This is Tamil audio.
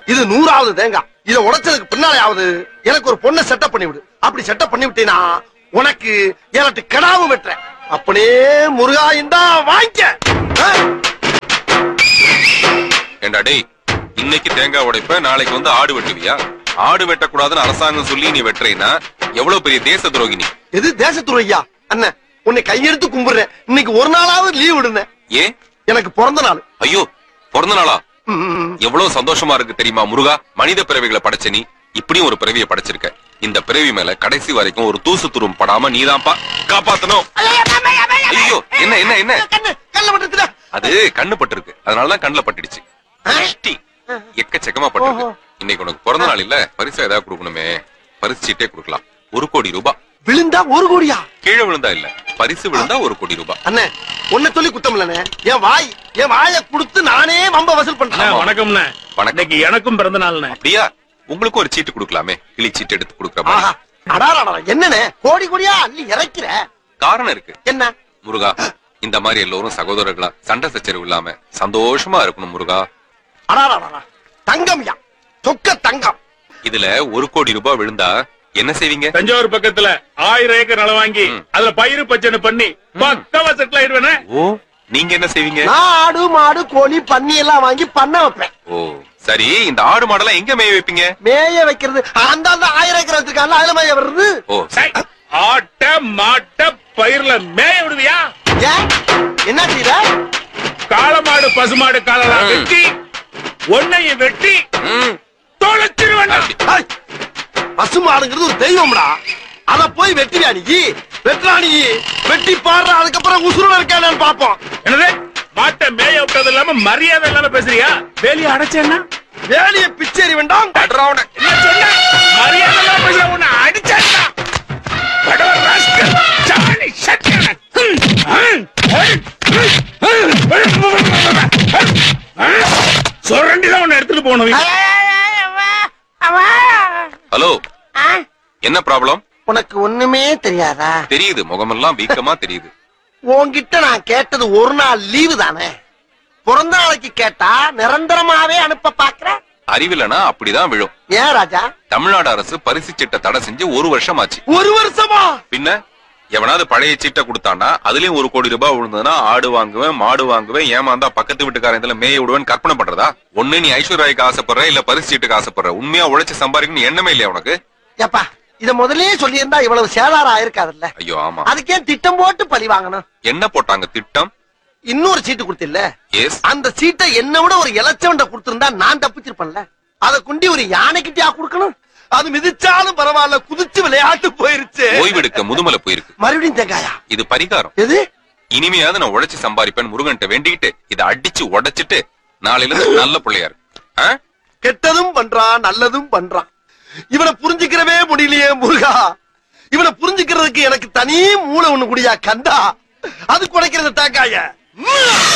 இது நூறாவது தேங்காய் இத உடைச்சதுக்கு பின்னாலேயாவது எனக்கு ஒரு பொண்ணை செட்டப் பண்ணி விடு அப்படி செட்டப் பண்ணி விட்டீனா உனக்கு ஏழட்டு கிடாவும் வெட்டுறேன் அப்படியே முருகா இந்தா வாங்கிக்க ஆ? ஏண்டா டேய் இன்னைக்கு தேங்காய் உடைப்ப நாளைக்கு வந்து ஆடு வெட்டுவியா ஆடு வெட்டக்கூடாதுன்னு அரசாங்கம் சொல்லி நீ வெட்டுறீன்னா எவ்வளவு பெரிய தேச துரோகி நீ எது தேசத்துறையா அண்ணன் உன்னை கையெடுத்து கும்பிடுறேன் இன்னைக்கு ஒரு நாளாவது லீவ் விடுங்க ஏன் எனக்கு பிறந்த நாள் ஐயோ பிறந்த நாளா ம், எவ்வளவு சந்தோஷமா இருக்கு தெரியுமா முருகா மனித பிறவிகளை படைச்ச நீ இப்படியும் ஒரு பிறவியை படைச்சிருக்க இந்த பிறவி மேல கடைசி வரைக்கும் ஒரு தூசு துரும் படாம நீதான்ப்பா காப்பாத்தணும் ஐயோ என்ன என்ன என்ன கண்ணு கண்ணு பட்டுச்சுடா. அது கண்ணு பட்டிருக்கு அதனாலதான் கண்ணுல பட்டுடுச்சு திருஷ்டி. எக்கச்சக்கமா பட்டிருக்கு இன்னைக்கு உனக்கு பிறந்த நாள் இல்ல பரிசு ஏதாவது கொடுக்கணுமே பரிசு சீட்டே கொடுக்கலாம் ஒரு கோடி ரூபாய் விழுந்தா ஒரு கோடியா கீழே விழுந்தா இல்ல பரிசு விழுந்தா ஒரு கோடி ரூபாய் அண்ணே உன்னை சொல்லி குத்தம் இல்லண்ணே என் வாய் என் வாயை கொடுத்து நானே வம்ப வசூல் அண்ணா, பண்றேன் வணக்கம்ண்ணே வணக்கம். இன்னைக்கு எனக்கும் பிறந்த நாள்ண்ணே அப்படியா உங்களுக்கும் ஒரு சீட்டு கொடுக்கலாமே கிளி சீட்டு எடுத்து கொடுக்குற ஆஹா மாதிரி அடாராடா என்னண்ணே கோடி கோடியா அள்ளி இறைக்கிற காரணம் இருக்கு என்ன முருகா இந்த மாதிரி எல்லோரும் சகோதரர்களா சண்டை சச்சரவு இல்லாம சந்தோஷமா இருக்கணும் முருகா அடாராடா தங்கம்யா சொக்க தங்கம் இதுல ஒரு கோடி ரூபாய் விழுந்தா என்ன செய்வீங்க தஞ்சாவூர் பக்கத்துல ஆயிரம் ஏக்கர் நிலம் வாங்கி ம். அதுல பயிர் பச்சனை பண்ணி பக்கவா செட்டில் ஆயிடுவேனே ஓ நீங்க என்ன செய்வீங்க நான் ஆடு மாடு கோழி பன்னி எல்லாம் வாங்கி பண்ண வைப்பேன் ஓ சரி இந்த ஆடு மாடெல்லாம் எங்க மேய வைப்பீங்க மேய வைக்கிறது அந்த அந்த ஆயிரம் ஏக்கர் வச்சிருக்காங்க அதுல மேய வருது ஓ சை, ஆட்ட மாட்ட பயிர்ல மேய விடுவியா ஏன் என்ன செய்யற காளமாடு பசுமாடு காலெல்லாம் ம். வெட்டி ஒன்னையும் வெட்டி ம், தொலைச்சிருவேன் அப்படி. ஏய், பசுமாடுங்கிறது ஒரு தெய்வம்டா அத போய் வெட்டியா நீ வெட்டுறா நீ வெட்டி பாடுற அதுக்கப்புறம் உசுரோட இருக்கானு பாப்போம் என்னது மாட்டை மேய விட்டது இல்லாம மரியாதை இல்லாம பேசுறியா வேலையை அடைச்சேன்னா வேலையை பிச்சேரி வேண்டாம் அட்ரா உன்னை. என்ன சொன்ன மரியாதை இல்லாம பேசுற உன்னை அடிச்சேன்னா படவ ராஸ்கல் சாணி சட்டியான சொரண்டி தான் உன்னை எடுத்துட்டு போகணும் ஹலோ என்ன ப்ராப்ளம் உனக்கு ஒண்ணுமே தெரியாதா தெரியுது முகமெல்லாம் வீக்கமா தெரியுது உன்கிட்ட நான் கேட்டது ஒரு நாள் லீவு தானே பிறந்த நாளைக்கு கேட்டா நிரந்தரமாவே அனுப்ப பாக்குற அறிவில்லைனா அப்படிதான் விழும் ஏன் ராஜா தமிழ்நாடு அரசு பரிசு சீட்டை தடை செஞ்சு ஒரு வருஷம் ஆச்சு ஒரு வருஷமா பின்ன எவனாவது பழைய சீட்டை கொடுத்தானா அதுலயும் ஒரு கோடி ரூபாய் விழுந்ததுன்னா ஆடு வாங்குவேன் மாடு வாங்குவேன் ஏமாந்தா பக்கத்து வீட்டுக்காரன் இதுல மேய விடுவேன் கற்பனை பண்றதா ஒண்ணு நீ ஐஸ்வர்யாய்க்கு ஆசைப்படுற இல்ல பரிசு சீட்டுக்கு ஆசைப்படுற உண்மையா உழைச்சு சம்பாதிக்கணும் எண்ணமே இல்லையா உனக்கு ஏப்பா இத முதல்லயே சொல்லியிருந்தா இவ்வளவு சேதாரம் ஆயிருக்காதுல்ல ஐயோ ஆமா அதுக்கே திட்டம் போட்டு பழி வாங்கணும் என்ன போட்டாங்க திட்டம் இன்னொரு சீட்டு கொடுத்தில்ல எஸ் அந்த சீட்டை என்ன விட ஒரு இலச்சவண்ட கொடுத்திருந்தா நான் தப்பிச்சிருப்பேன்ல அத குண்டி ஒரு யானைக்கிட்டயா கொடுக்கணும் அது மிதிச்சாலும் பரவாயில்ல குதிச்சு விளையாட்டு போயிருச்சு ஓய்வெடுக்க முதுமலை போயிருக்கு மறுபடியும் தேங்காயா இது பரிகாரம் எது இனிமையாவது நான் உழைச்சு சம்பாதிப்பேன் முருகன்ட்ட வேண்டிக்கிட்டு இதை அடிச்சு உடைச்சிட்டு நாளையில இருந்து நல்ல பிள்ளையாரு ஆ? கெட்டதும் பண்றான் நல்லதும் பண்றான் இவனை புரிஞ்சுக்கிறவே முடியலையே முருகா இவனை புரிஞ்சுக்கிறதுக்கு எனக்கு தனி மூளை ஒண்ணு குடியா கந்தா அது குடைக்கிறது தாக்காய